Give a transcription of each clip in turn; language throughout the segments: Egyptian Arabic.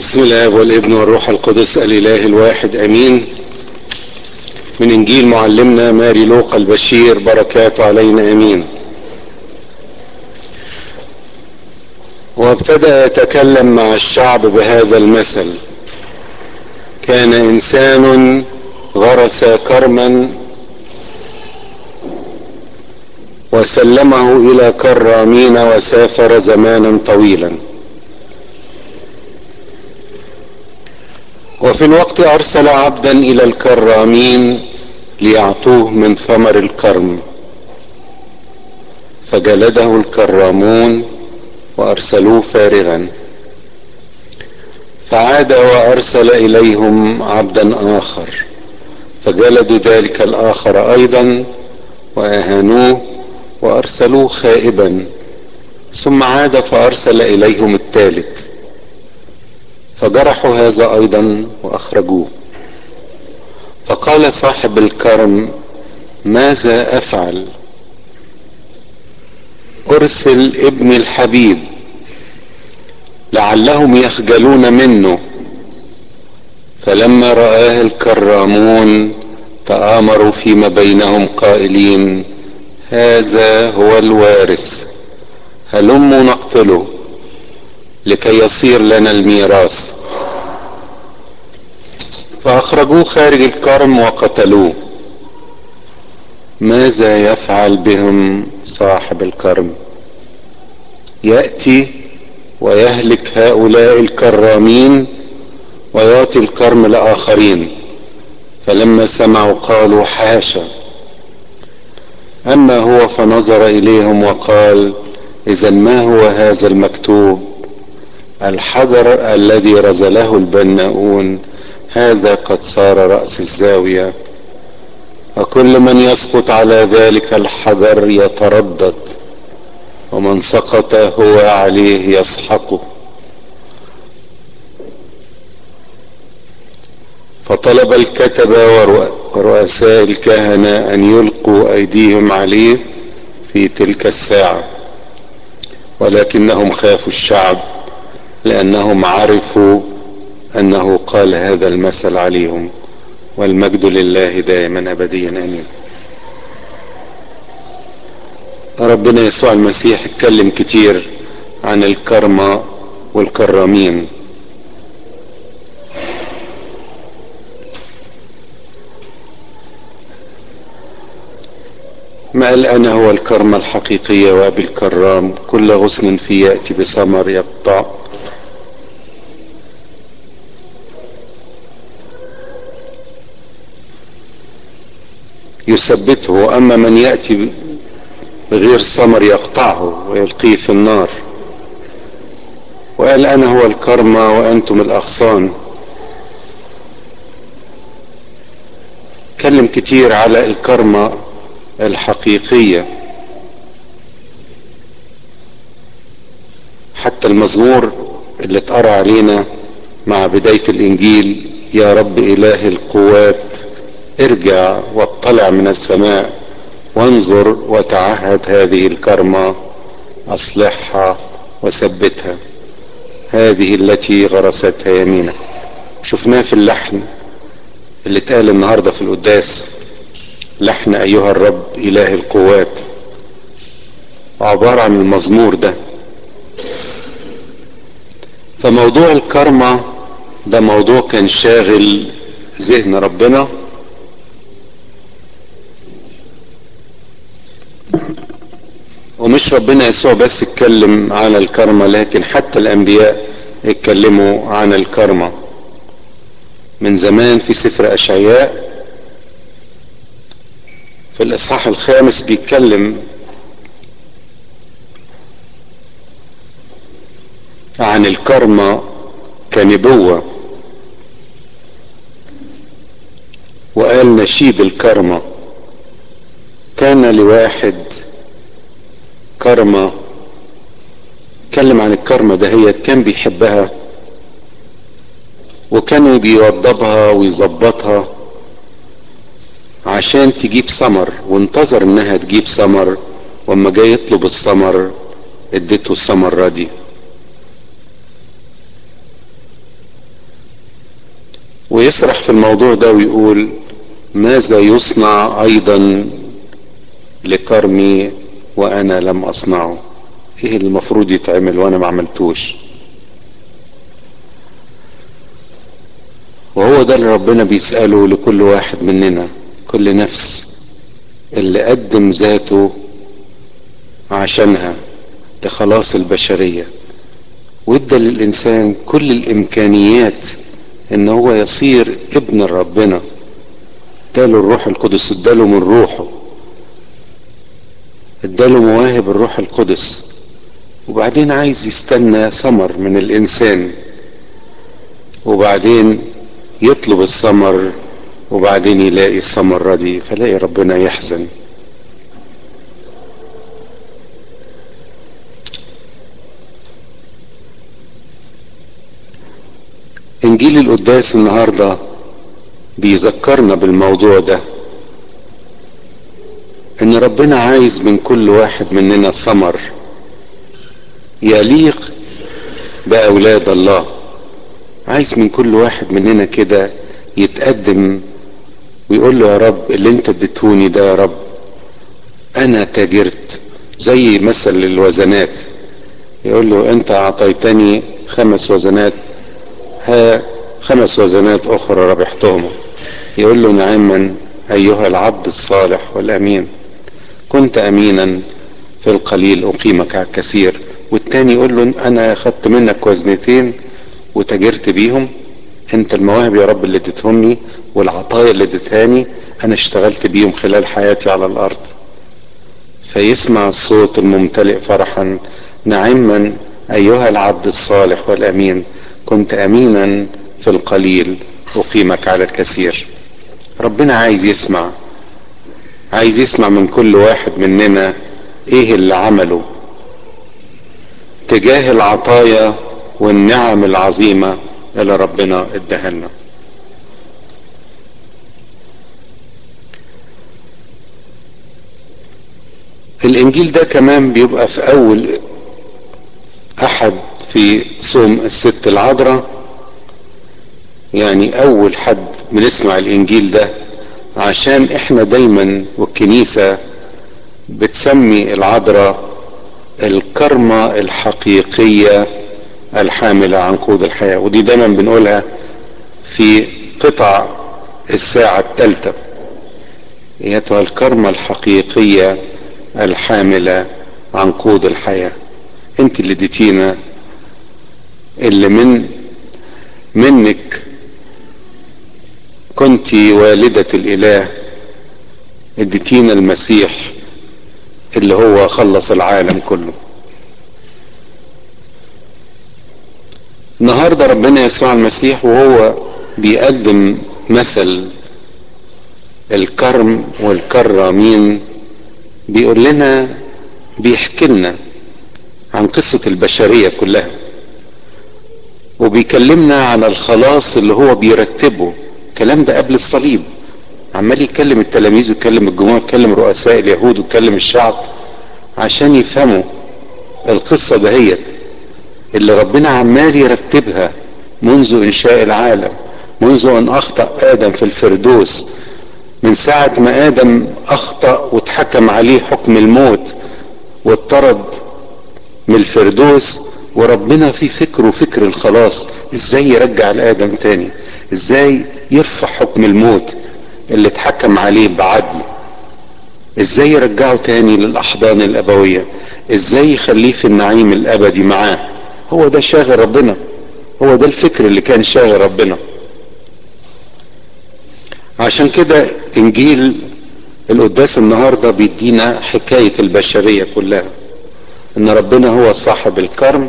بسم الله والابن والروح القدس الاله الواحد امين من انجيل معلمنا ماري لوقا البشير بركاته علينا امين وابتدا يتكلم مع الشعب بهذا المثل كان انسان غرس كرما وسلمه الى كرامين وسافر زمانا طويلا وفي الوقت ارسل عبدا الى الكرامين ليعطوه من ثمر الكرم فجلده الكرامون وارسلوه فارغا فعاد وارسل اليهم عبدا اخر فجلدوا ذلك الاخر ايضا واهانوه وارسلوه خائبا ثم عاد فارسل اليهم الثالث فجرحوا هذا ايضا واخرجوه فقال صاحب الكرم ماذا افعل ارسل ابني الحبيب لعلهم يخجلون منه فلما رآه الكرامون تآمروا فيما بينهم قائلين هذا هو الوارث هلموا نقتله لكي يصير لنا الميراث فأخرجوه خارج الكرم وقتلوه ماذا يفعل بهم صاحب الكرم يأتي ويهلك هؤلاء الكرامين ويعطي الكرم لآخرين فلما سمعوا قالوا حاشا أما هو فنظر إليهم وقال إذا ما هو هذا المكتوب الحجر الذي رزله البناؤون هذا قد صار رأس الزاوية وكل من يسقط على ذلك الحجر يتردد ومن سقط هو عليه يسحقه فطلب الكتبة ورؤساء الكهنة أن يلقوا أيديهم عليه في تلك الساعة ولكنهم خافوا الشعب لأنهم عرفوا أنه قال هذا المثل عليهم والمجد لله دائما أبديا آمين ربنا يسوع المسيح اتكلم كتير عن الكرمة والكرامين ما قال أنا هو الكرمة الحقيقية وأبي الكرام كل غصن في يأتي بثمر يقطع يثبته أما من يأتي بغير ثمر يقطعه ويلقيه في النار وقال أنا هو الكرمة وأنتم الأغصان اتكلم كتير على الكرمة الحقيقية حتى المزمور اللي اتقرا علينا مع بداية الإنجيل يا رب إله القوات ارجع واطلع من السماء وانظر وتعهد هذه الكرمة اصلحها وثبتها هذه التي غرستها يمينك شفناه في اللحن اللي اتقال النهاردة في القداس لحن ايها الرب اله القوات عبارة عن المزمور ده فموضوع الكرمة ده موضوع كان شاغل ذهن ربنا ومش ربنا يسوع بس اتكلم عن الكرمة لكن حتى الانبياء اتكلموا عن الكرمة من زمان في سفر اشعياء في الاصحاح الخامس بيتكلم عن الكرمة كنبوة وقال نشيد الكرمة كان لواحد كرمة اتكلم عن الكرمة دهيت كان بيحبها وكان بيوضبها ويظبطها عشان تجيب ثمر وانتظر انها تجيب ثمر واما جاي يطلب الثمر اديته الثمرة دي ويسرح في الموضوع ده ويقول ماذا يصنع ايضا لكرمي وانا لم اصنعه ايه اللي المفروض يتعمل وانا ما عملتوش وهو ده اللي ربنا بيسأله لكل واحد مننا كل نفس اللي قدم ذاته عشانها لخلاص البشرية وادى للإنسان كل الإمكانيات إن هو يصير ابن ربنا اداله الروح القدس اداله من روحه اداله مواهب الروح القدس وبعدين عايز يستنى ثمر من الإنسان وبعدين يطلب الثمر وبعدين يلاقي الثمر ردي فلاقي ربنا يحزن انجيل القداس النهارده بيذكرنا بالموضوع ده ان ربنا عايز من كل واحد مننا ثمر يليق باولاد الله عايز من كل واحد مننا كده يتقدم ويقول له يا رب اللي انت اديتوني ده يا رب انا تاجرت زي مثل الوزنات يقول له انت اعطيتني خمس وزنات ها خمس وزنات اخرى ربحتهم يقول له نعما ايها العبد الصالح والامين كنت امينا في القليل اقيمك على الكثير والتاني يقول له انا اخدت منك وزنتين وتاجرت بيهم انت المواهب يا رب اللي اديتهمني والعطايا اللي اديتهاني انا اشتغلت بيهم خلال حياتي على الارض فيسمع الصوت الممتلئ فرحا نعما ايها العبد الصالح والامين كنت امينا في القليل اقيمك على الكثير ربنا عايز يسمع عايز يسمع من كل واحد مننا ايه اللي عمله تجاه العطايا والنعم العظيمه اللي ربنا اداها لنا الانجيل ده كمان بيبقى في اول احد في صوم الست العذراء يعني اول حد بنسمع الانجيل ده عشان احنا دايما والكنيسة بتسمي العذراء الكرمة الحقيقية الحاملة عنقود الحياة ودي دايما بنقولها في قطع الساعة الثالثة ايتها الكرمة الحقيقية الحاملة عنقود الحياة انت اللي اديتينا اللي من منك كنت والدة الاله اديتينا المسيح اللي هو خلص العالم كله النهارده ربنا يسوع المسيح وهو بيقدم مثل الكرم والكرامين بيقول لنا بيحكي لنا عن قصة البشرية كلها وبيكلمنا عن الخلاص اللي هو بيرتبه الكلام ده قبل الصليب عمال يكلم التلاميذ ويكلم الجموع يكلم رؤساء اليهود ويكلم الشعب عشان يفهموا القصة دهيت اللي ربنا عمال يرتبها منذ انشاء العالم منذ ان اخطأ ادم في الفردوس من ساعة ما ادم اخطأ واتحكم عليه حكم الموت واطرد من الفردوس وربنا في فكره فكر الخلاص ازاي يرجع لادم تاني ازاي يرفع حكم الموت اللي اتحكم عليه بعدل ازاي يرجعه تاني للاحضان الابوية ازاي يخليه في النعيم الابدي معاه هو ده شاغل ربنا هو ده الفكر اللي كان شاغل ربنا عشان كده انجيل القداس النهارده بيدينا حكاية البشرية كلها ان ربنا هو صاحب الكرم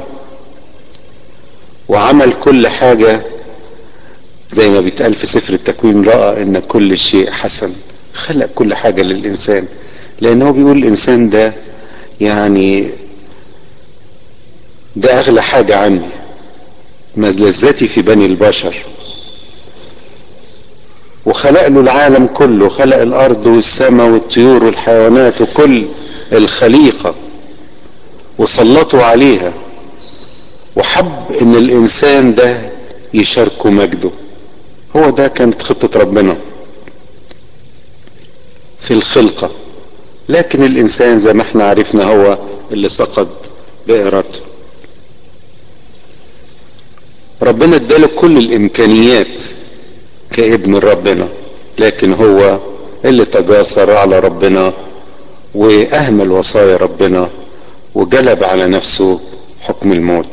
وعمل كل حاجة زي ما بيتقال في سفر التكوين رأى ان كل شيء حسن خلق كل حاجة للانسان لان هو بيقول الانسان ده يعني ده اغلى حاجة عندي لذتي في بني البشر وخلق له العالم كله خلق الارض والسماء والطيور والحيوانات وكل الخليقة وسلطوا عليها وحب ان الانسان ده يشاركه مجده هو ده كانت خطة ربنا في الخلقة لكن الانسان زي ما احنا عرفنا هو اللي سقط بارادته ربنا اداله كل الامكانيات كابن ربنا لكن هو اللي تجاسر على ربنا واهمل وصايا ربنا وجلب على نفسه حكم الموت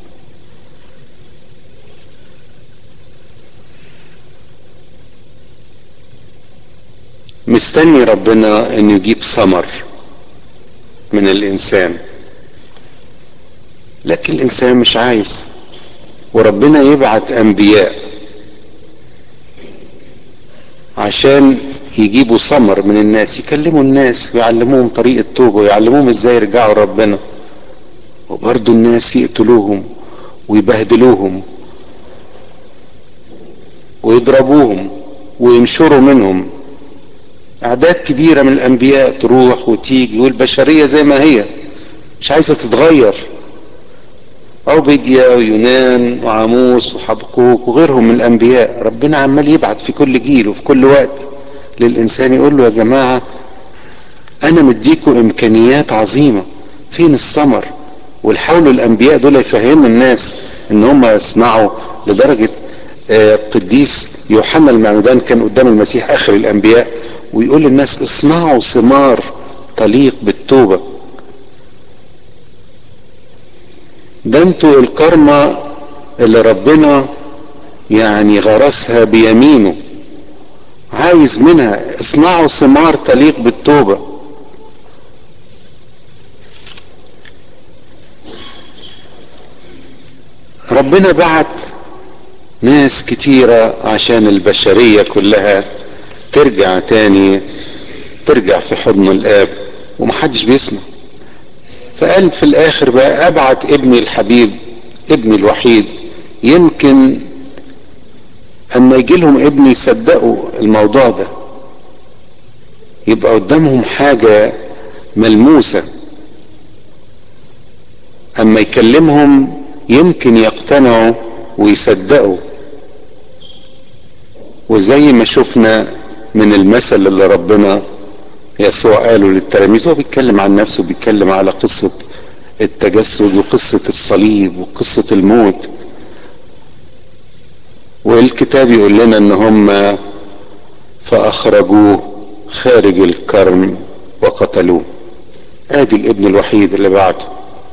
مستني ربنا ان يجيب ثمر من الانسان لكن الانسان مش عايز وربنا يبعت انبياء عشان يجيبوا ثمر من الناس يكلموا الناس ويعلموهم طريق التوبه ويعلموهم ازاي يرجعوا ربنا وبرضه الناس يقتلوهم ويبهدلوهم ويضربوهم وينشروا منهم اعداد كبيره من الانبياء تروح وتيجي والبشريه زي ما هي مش عايزه تتغير عبيديا ويونان وعاموس وحبقوق وغيرهم من الانبياء ربنا عمال يبعت في كل جيل وفي كل وقت للانسان يقول له يا جماعه انا مديكوا امكانيات عظيمه فين الثمر والحاولوا الانبياء دول يفهموا الناس ان هم يصنعوا لدرجه قديس يوحنا المعمدان كان قدام المسيح اخر الانبياء ويقول للناس اصنعوا ثمار تليق بالتوبه ده انتوا الكرمة اللي ربنا يعني غرسها بيمينه عايز منها اصنعوا ثمار تليق بالتوبة ربنا بعت ناس كتيرة عشان البشرية كلها ترجع تاني ترجع في حضن الاب ومحدش بيسمع فقال في الاخر بقى ابعت ابني الحبيب ابني الوحيد يمكن اما يجي لهم ابني يصدقوا الموضوع ده يبقى قدامهم حاجة ملموسة اما يكلمهم يمكن يقتنعوا ويصدقوا وزي ما شفنا من المثل اللي ربنا يسوع قاله للتلاميذ هو بيتكلم عن نفسه بيتكلم على قصة التجسد وقصة الصليب وقصة الموت والكتاب يقول لنا ان هم فاخرجوه خارج الكرم وقتلوه ادي الابن الوحيد اللي بعته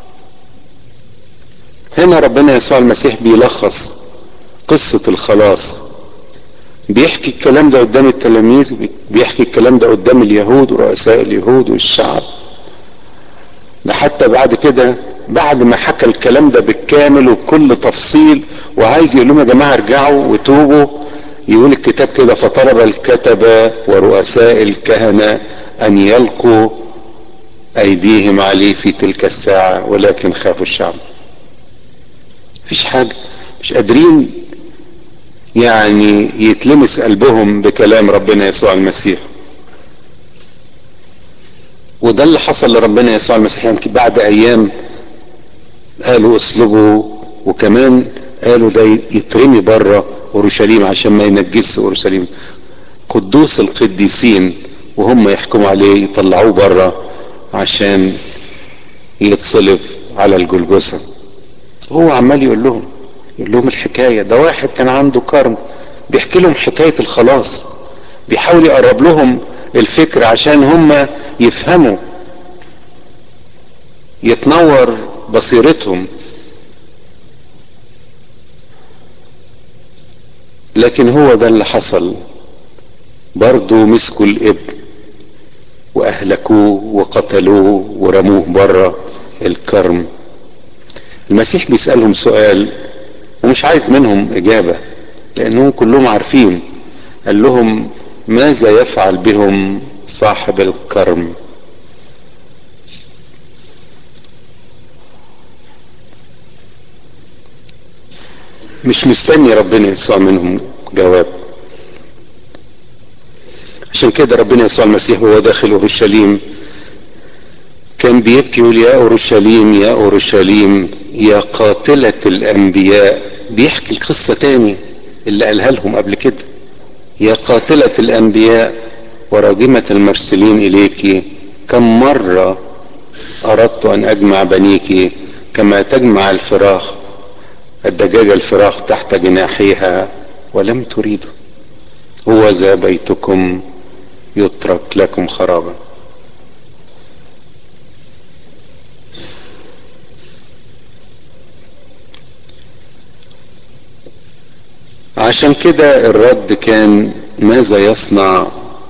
هنا ربنا يسوع المسيح بيلخص قصة الخلاص بيحكي الكلام ده قدام التلاميذ بيحكي الكلام ده قدام اليهود ورؤساء اليهود والشعب ده حتى بعد كده بعد ما حكى الكلام ده بالكامل وبكل تفصيل وعايز يقول لهم يا جماعه ارجعوا وتوبوا يقول الكتاب كده فطلب الكتبة ورؤساء الكهنة ان يلقوا ايديهم عليه في تلك الساعة ولكن خافوا الشعب مفيش حاجة مش قادرين يعني يتلمس قلبهم بكلام ربنا يسوع المسيح وده اللي حصل لربنا يسوع المسيح يمكن يعني بعد ايام قالوا اصلبوا وكمان قالوا ده يترمي بره اورشليم عشان ما ينجسش اورشليم قدوس القديسين وهم يحكموا عليه يطلعوه بره عشان يتصلب على الجلجسه هو عمال يقول لهم يقول لهم الحكاية ده واحد كان عنده كرم بيحكي لهم حكاية الخلاص بيحاول يقرب لهم الفكر عشان هم يفهموا يتنور بصيرتهم لكن هو ده اللي حصل برضه مسكوا الابن واهلكوه وقتلوه ورموه بره الكرم المسيح بيسألهم سؤال ومش عايز منهم اجابة لانهم كلهم عارفين قال لهم ماذا يفعل بهم صاحب الكرم مش مستني ربنا يسوع منهم جواب عشان كده ربنا يسوع المسيح وهو داخل اورشليم كان بيبكي يقول يا اورشليم يا اورشليم يا قاتلة الانبياء بيحكي القصة تاني اللي قالها لهم قبل كده يا قاتلة الأنبياء وراجمة المرسلين إليك كم مرة أردت أن أجمع بنيك كما تجمع الفراخ الدجاجة الفراخ تحت جناحيها ولم تريدوا هو ذا بيتكم يترك لكم خرابا عشان كده الرد كان ماذا يصنع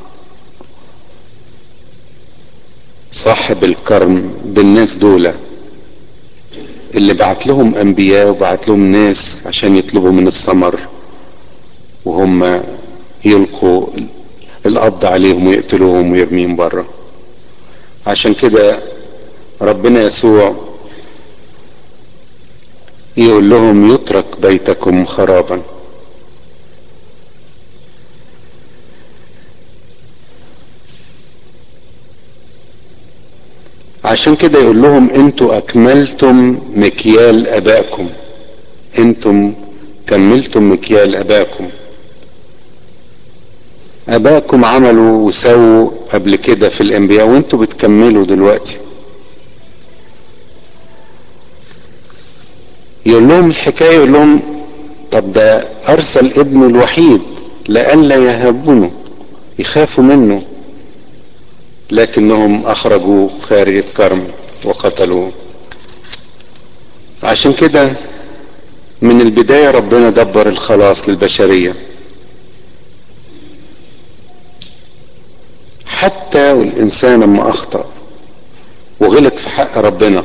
صاحب الكرم بالناس دول اللي بعت لهم انبياء وبعت لهم ناس عشان يطلبوا من الثمر وهم يلقوا القبض عليهم ويقتلوهم ويرميهم بره عشان كده ربنا يسوع يقول لهم يترك بيتكم خرابا عشان كده يقول لهم انتوا اكملتم مكيال ابائكم انتم كملتم مكيال ابائكم ابائكم عملوا وسووا قبل كده في الانبياء وانتوا بتكملوا دلوقتي يقول لهم الحكايه يقول لهم طب ده ارسل ابنه الوحيد لئلا يهابونه يخافوا منه لكنهم اخرجوا خارج الكرم وقتلوه عشان كده من البدايه ربنا دبر الخلاص للبشريه حتى والانسان لما اخطا وغلط في حق ربنا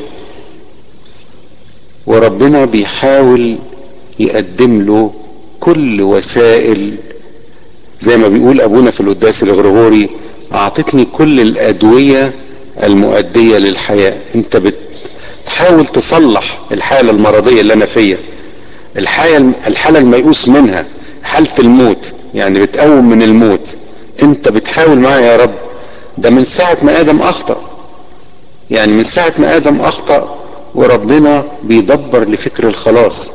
وربنا بيحاول يقدم له كل وسائل زي ما بيقول ابونا في القداس الغرغوري اعطتني كل الادويه المؤديه للحياه انت بتحاول تصلح الحاله المرضيه اللي انا فيها الحاله الحاله الميؤوس منها حاله الموت يعني بتقوم من الموت انت بتحاول معايا يا رب ده من ساعه ما ادم اخطا يعني من ساعه ما ادم اخطا وربنا بيدبر لفكر الخلاص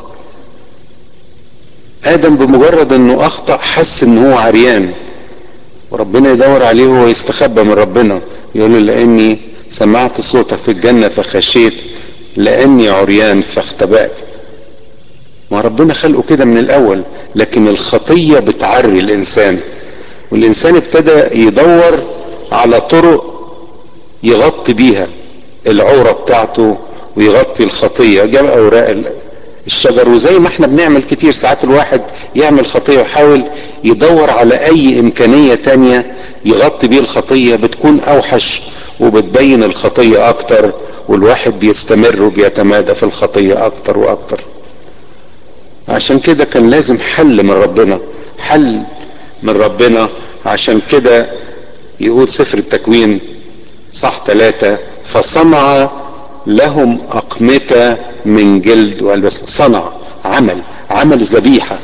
ادم بمجرد انه اخطا حس ان هو عريان وربنا يدور عليه وهو يستخبى من ربنا يقول له لاني سمعت صوتك في الجنه فخشيت لاني عريان فاختبأت ما ربنا خلقه كده من الاول لكن الخطيه بتعري الانسان والانسان ابتدى يدور على طرق يغطي بيها العوره بتاعته ويغطي الخطيه جاب اوراق الشجر وزي ما احنا بنعمل كتير ساعات الواحد يعمل خطيه ويحاول يدور على اي امكانيه تانية يغطي بيه الخطيه بتكون اوحش وبتبين الخطيه اكتر والواحد بيستمر وبيتمادى في الخطيه اكتر واكتر عشان كده كان لازم حل من ربنا حل من ربنا عشان كده يقول سفر التكوين صح ثلاثة فصنع لهم أقمتة من جلد والبس صنع عمل عمل ذبيحة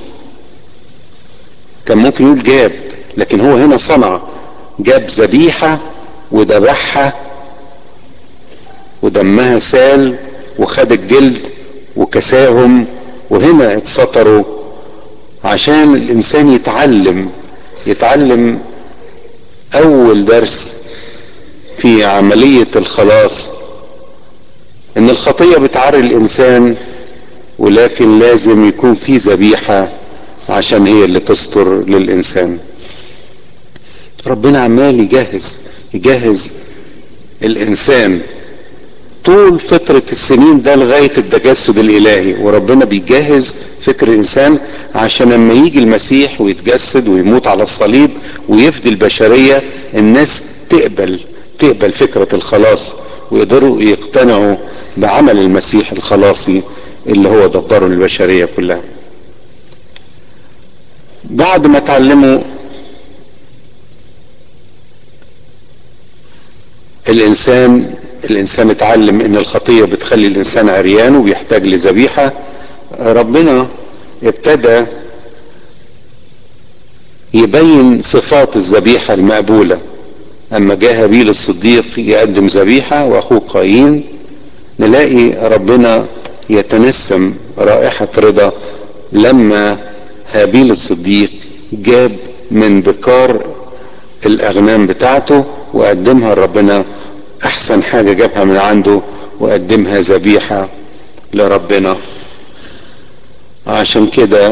كان ممكن يقول جاب لكن هو هنا صنع جاب ذبيحة وذبحها ودمها سال وخد الجلد وكساهم وهنا اتسطروا عشان الانسان يتعلم يتعلم اول درس في عملية الخلاص ان الخطية بتعري الانسان ولكن لازم يكون في ذبيحة عشان هي اللي تستر للانسان ربنا عمال يجهز يجهز الانسان طول فترة السنين ده لغاية التجسد الالهي وربنا بيجهز فكر الانسان عشان لما يجي المسيح ويتجسد ويموت على الصليب ويفدي البشرية الناس تقبل تقبل فكرة الخلاص ويقدروا يقتنعوا بعمل المسيح الخلاصي اللي هو دبره للبشرية كلها بعد ما اتعلموا الانسان الانسان اتعلم ان الخطيه بتخلي الانسان عريان وبيحتاج لذبيحه ربنا ابتدى يبين صفات الذبيحه المقبوله اما جاء هابيل الصديق يقدم ذبيحه واخوه قايين نلاقي ربنا يتنسم رائحه رضا لما هابيل الصديق جاب من بكار الاغنام بتاعته وقدمها لربنا احسن حاجة جابها من عنده وقدمها ذبيحة لربنا عشان كده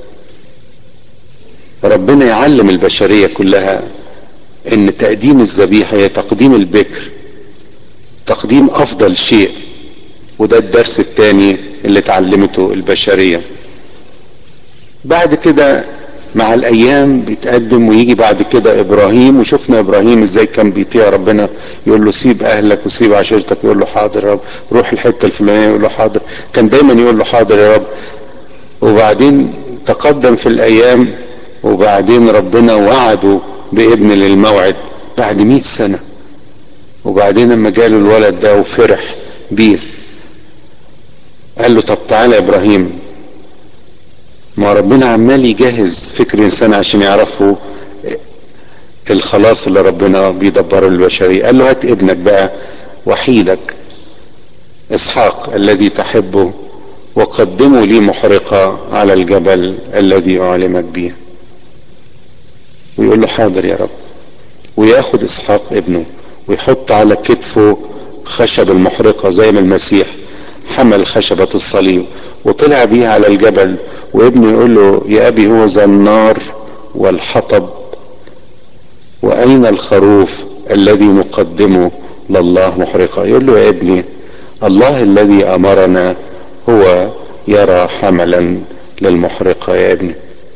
ربنا يعلم البشرية كلها ان تقديم الذبيحة هي تقديم البكر تقديم افضل شيء وده الدرس الثاني اللي اتعلمته البشرية بعد كده مع الايام بيتقدم ويجي بعد كده ابراهيم وشفنا ابراهيم ازاي كان بيطيع ربنا يقول له سيب اهلك وسيب عشيرتك يقول له حاضر يا رب روح الحته الفلانيه يقول له حاضر كان دايما يقول له حاضر يا رب وبعدين تقدم في الايام وبعدين ربنا وعده بابن للموعد بعد مئة سنة وبعدين لما جاله الولد ده وفرح بيه قال له طب تعالى يا ابراهيم ما ربنا عمال يجهز فكر الانسان عشان يعرفوا الخلاص اللي ربنا بيدبره للبشرية قال له هات ابنك بقى وحيدك اسحاق الذي تحبه وقدموا لي محرقة على الجبل الذي أعلمك به ويقول له حاضر يا رب وياخد اسحاق ابنه ويحط على كتفه خشب المحرقة زي ما المسيح حمل خشبة الصليب وطلع بيه على الجبل وابنه يقول له يا ابي هو ذا النار والحطب واين الخروف الذي نقدمه لله محرقة يقول له يا ابني الله الذي امرنا هو يرى حملا للمحرقة يا ابني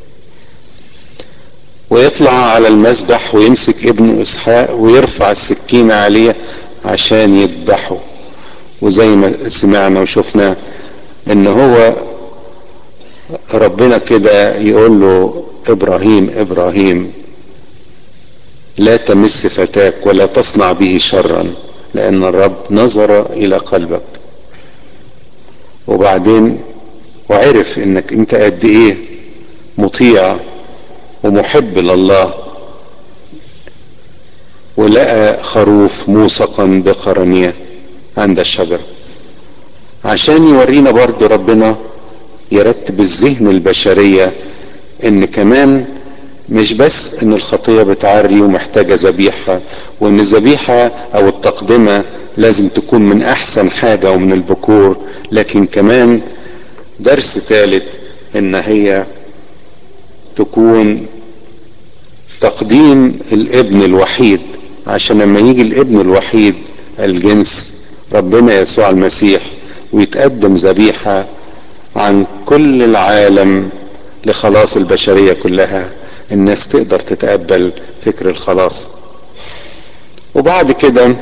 ويطلع على المذبح ويمسك ابنه اسحاق ويرفع السكينة عليه عشان يذبحه وزي ما سمعنا وشفنا ان هو ربنا كده يقول له ابراهيم ابراهيم لا تمس فتاك ولا تصنع به شرا لان الرب نظر الى قلبك وبعدين وعرف انك انت قد ايه مطيع ومحب لله ولقى خروف موثقا بقرنيه عند الشجر عشان يورينا برضو ربنا يرتب الذهن البشرية ان كمان مش بس ان الخطية بتعري ومحتاجة ذبيحة وان الذبيحة او التقدمة لازم تكون من احسن حاجة ومن البكور لكن كمان درس ثالث ان هي تكون تقديم الابن الوحيد عشان لما يجي الابن الوحيد الجنس ربنا يسوع المسيح ويتقدم ذبيحة عن كل العالم لخلاص البشرية كلها الناس تقدر تتقبل فكر الخلاص وبعد كده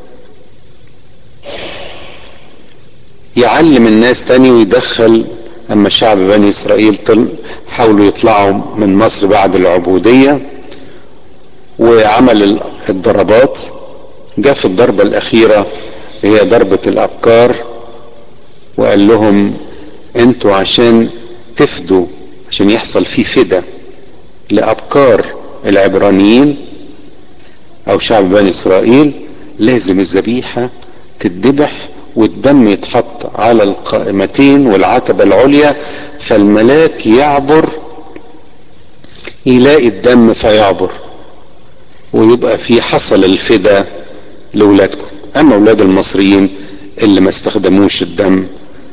يعلم الناس تاني ويدخل اما شعب بني اسرائيل حاولوا يطلعوا من مصر بعد العبودية وعمل الضربات جاء في الضربة الاخيرة هي ضربة الابكار وقال لهم انتوا عشان تفدوا عشان يحصل فيه فدا لابكار العبرانيين او شعب بني اسرائيل لازم الذبيحة تتذبح والدم يتحط على القائمتين والعتبة العليا فالملاك يعبر يلاقي الدم فيعبر ويبقى في حصل الفدا لولادكم اما اولاد المصريين اللي ما استخدموش الدم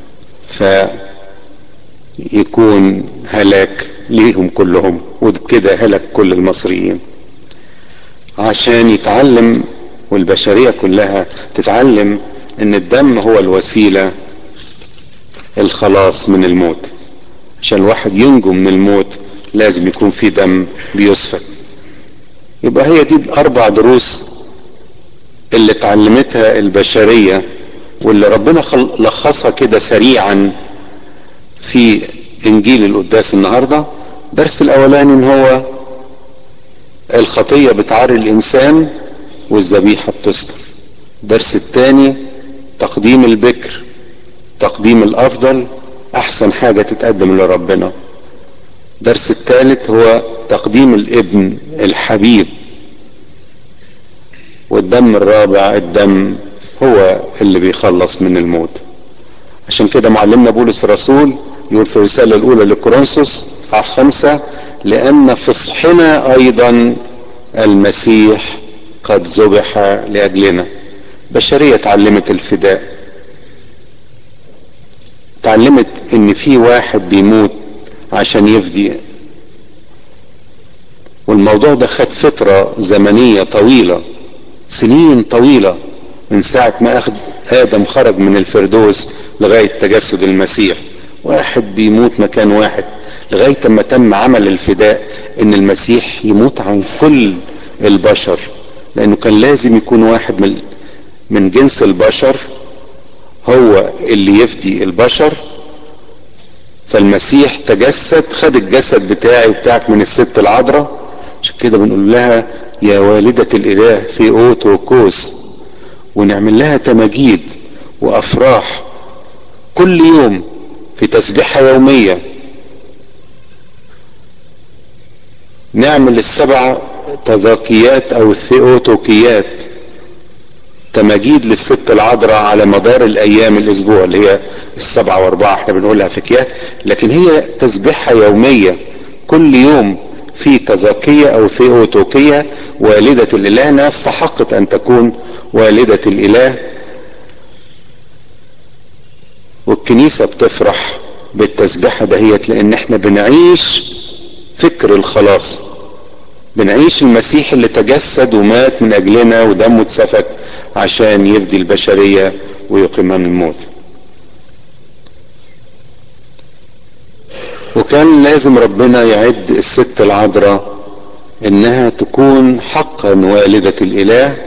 فيكون هلاك ليهم كلهم وبكده هلك كل المصريين عشان يتعلم والبشرية كلها تتعلم ان الدم هو الوسيلة الخلاص من الموت عشان الواحد ينجو من الموت لازم يكون في دم بيسفك يبقى هي دي الاربع دروس اللي اتعلمتها البشرية واللي ربنا لخصها كده سريعا في انجيل القداس النهاردة درس الاولاني ان هو الخطية بتعري الانسان والذبيحة بتستر الدرس الثاني تقديم البكر تقديم الافضل احسن حاجة تتقدم لربنا الدرس الثالث هو تقديم الابن الحبيب والدم الرابع الدم هو اللي بيخلص من الموت عشان كده معلمنا بولس الرسول يقول في الرسالة الأولى لكورنثوس أصحاح خمسة لأن فصحنا أيضا المسيح قد ذبح لأجلنا بشرية اتعلمت الفداء اتعلمت ان في واحد بيموت عشان يفدي والموضوع ده خد فترة زمنية طويلة سنين طويلة من ساعة ما أخد آدم خرج من الفردوس لغاية تجسد المسيح واحد بيموت مكان واحد لغاية ما تم عمل الفداء ان المسيح يموت عن كل البشر لانه كان لازم يكون واحد من من جنس البشر هو اللي يفدي البشر فالمسيح تجسد خد الجسد بتاعي وبتاعك من الست العذراء عشان كده بنقول لها يا والدة الإله في أوت وكوس ونعمل لها تماجيد وأفراح كل يوم في تسبيحة يومية نعمل السبع تذاكيات أو الثيوتوكيات تماجيد للست العذراء على مدار الايام الاسبوع اللي هي السبعة واربعة احنا بنقولها في كياه لكن هي تسبيحة يومية كل يوم في تزاكية او ثيوتوكية والدة الاله ناس استحقت ان تكون والدة الاله والكنيسة بتفرح بالتسبيحة دهيت لان احنا بنعيش فكر الخلاص بنعيش المسيح اللي تجسد ومات من اجلنا ودمه اتسفك عشان يفدي البشرية ويقيمها من الموت وكان لازم ربنا يعد الست العذراء انها تكون حقا والدة الاله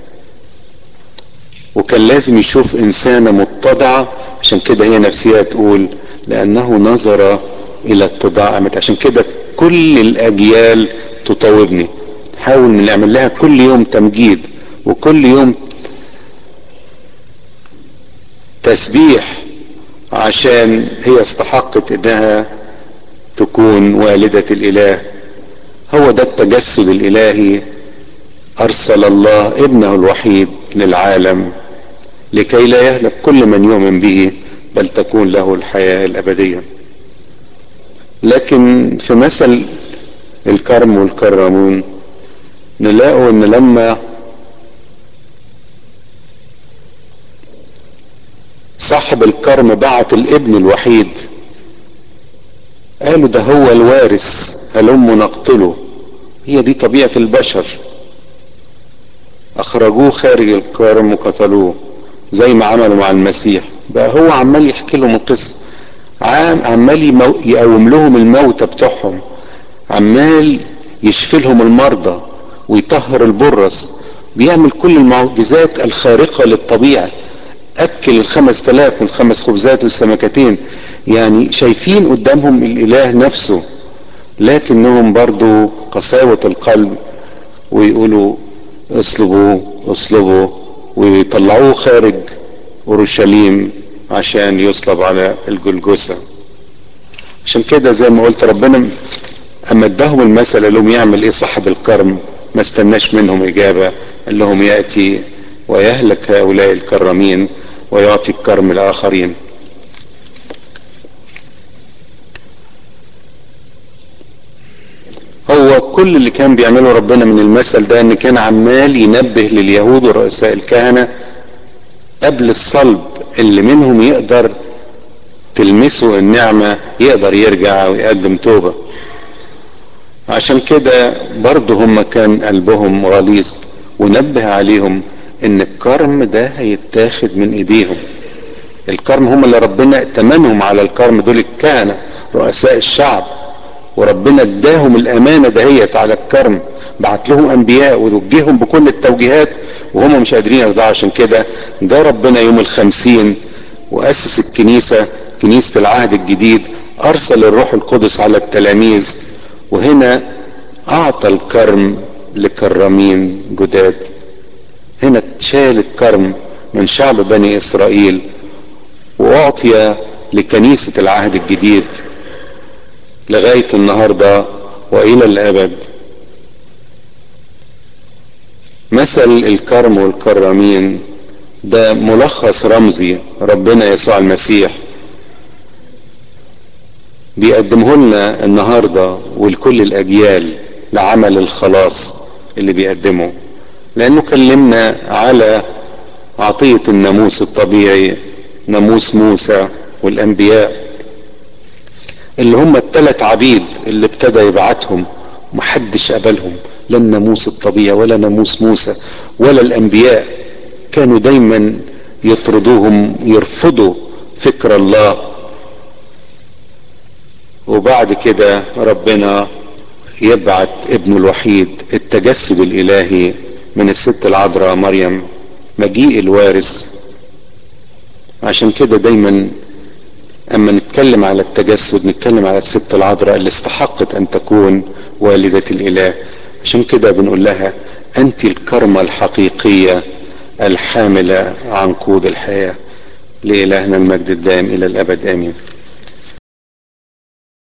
وكان لازم يشوف انسانة متضعة عشان كده هي نفسها تقول لانه نظر الى اتضاع امت عشان كده كل الاجيال تطاوبني نحاول نعمل لها كل يوم تمجيد وكل يوم تسبيح عشان هي استحقت انها تكون والدة الاله هو ده التجسد الالهي ارسل الله ابنه الوحيد للعالم لكي لا يهلك كل من يؤمن به بل تكون له الحياة الابدية لكن في مثل الكرم والكرمون نلاقوا ان لما صاحب الكرم بعت الابن الوحيد قالوا ده هو الوارث هلم نقتله هي دي طبيعة البشر اخرجوه خارج الكرم وقتلوه زي ما عملوا مع المسيح بقى هو عمال يحكي لهم القصة عمال يقوم لهم الموتى بتوعهم عمال يشفي لهم المرضى ويطهر البرص بيعمل كل المعجزات الخارقة للطبيعة اكل الخمس تلاف من خمس خبزات والسمكتين يعني شايفين قدامهم الاله نفسه لكنهم برضو قساوة القلب ويقولوا اصلبوا اصلبوا ويطلعوه خارج اورشليم عشان يصلب على الجلجسة عشان كده زي ما قلت ربنا اما اداهم المثل قال لهم يعمل ايه صاحب الكرم ما استناش منهم اجابة قال لهم يأتي ويهلك هؤلاء الكرمين ويعطي الكرم الاخرين هو كل اللي كان بيعمله ربنا من المثل ده ان كان عمال ينبه لليهود ورؤساء الكهنة قبل الصلب اللي منهم يقدر تلمسه النعمة يقدر يرجع ويقدم توبة عشان كده برضه هم كان قلبهم غليظ ونبه عليهم ان الكرم ده هيتاخد من ايديهم الكرم هم اللي ربنا ائتمنهم على الكرم دول الكهنة رؤساء الشعب وربنا اداهم الامانة دهيت على الكرم بعت لهم انبياء ووجههم بكل التوجيهات وهم مش قادرين يرضعوا عشان كده جاء ربنا يوم الخمسين واسس الكنيسة كنيسة العهد الجديد ارسل الروح القدس على التلاميذ وهنا اعطى الكرم لكرمين جداد هنا اتشال الكرم من شعب بني اسرائيل واعطي لكنيسة العهد الجديد لغاية النهاردة والى الابد مثل الكرم والكرمين ده ملخص رمزي ربنا يسوع المسيح بيقدمه لنا النهارده ولكل الاجيال لعمل الخلاص اللي بيقدمه لانه كلمنا على عطيه الناموس الطبيعي ناموس موسى والانبياء اللي هم الثلاث عبيد اللي ابتدى يبعتهم محدش قبلهم لا الناموس الطبيعي ولا ناموس موسى ولا الانبياء كانوا دايما يطردوهم يرفضوا فكر الله وبعد كده ربنا يبعت ابنه الوحيد التجسد الالهي من الست العذراء مريم مجيء الوارث عشان كده دايما اما نتكلم على التجسد نتكلم على الست العذراء اللي استحقت ان تكون والدة الاله عشان كده بنقول لها انت الكرمة الحقيقية الحاملة عنقود الحياة لإلهنا المجد الدائم إلى الأبد آمين